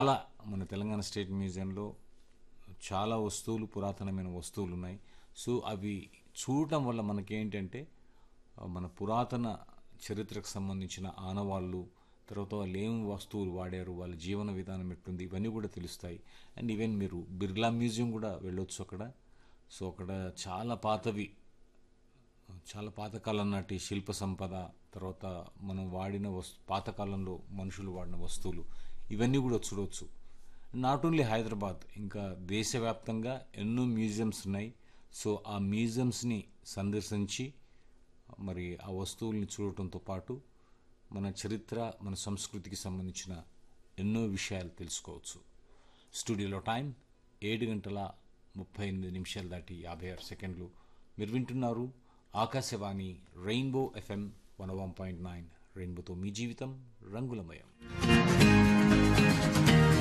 చాలా మన తెలంగాణ స్టేట్ మ్యూజియంలో చాలా వస్తువులు పురాతనమైన వస్తువులు ఉన్నాయి సో అవి చూడటం వల్ల మనకేంటంటే ఆ, మన పురాతన చరిత్రకు సంబంధించిన ఆనవాళ్ళు తర్వాత వాళ్ళు ఏం వస్తువులు వాడారు వాళ్ళ జీవన విధానం ఎట్లుంది ఇవన్నీ కూడా తెలుస్తాయి అండ్ ఈవెన్ మీరు బిర్లా మ్యూజియం కూడా వెళ్ళొచ్చు అక్కడ సో అక్కడ చాలా పాతవి చాలా పాతకాలం నాటి శిల్ప సంపద తర్వాత మనం వాడిన వస్తు పాతకాలంలో మనుషులు వాడిన వస్తువులు ఇవన్నీ కూడా చూడవచ్చు నాట్ ఓన్లీ హైదరాబాద్ ఇంకా దేశవ్యాప్తంగా ఎన్నో మ్యూజియంస్ ఉన్నాయి సో ఆ మ్యూజియంస్ని సందర్శించి మరి ఆ వస్తువుల్ని చూడటంతో పాటు మన చరిత్ర మన సంస్కృతికి సంబంధించిన ఎన్నో విషయాలు తెలుసుకోవచ్చు స్టూడియోలో టైం ఏడు గంటల ముప్పై ఎనిమిది నిమిషాలు దాటి యాభై ఆరు సెకండ్లు మీరు వింటున్నారు Akashvani rainbow FM one one point nine రెయిన్బోతో మీ జీవితం రంగులమయం